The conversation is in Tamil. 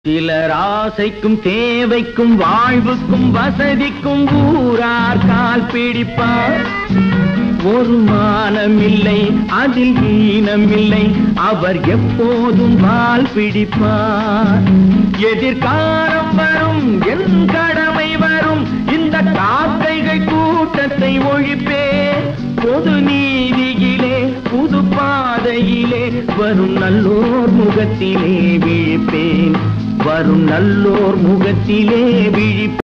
சிலர் ஆசைக்கும் தேவைக்கும் வாழ்வுக்கும் வசதிக்கும் ஊரார் கால் பிடிப்பார் ஒரு மானமில்லை அதில் ஈனமில்லை அவர் எப்போதும் வால் பிடிப்பார் எதிர்காலம் வரும் என் கடமை வரும் இந்த காக்கைகள் கூட்டத்தை ஒழிப்பேன் பொது நீதியிலே புது பாதையிலே வரும் நல்லோர் முகத்திலே விழிப்பேன் வரும் நல்லோர் முகத்திலே விழிப்பேன்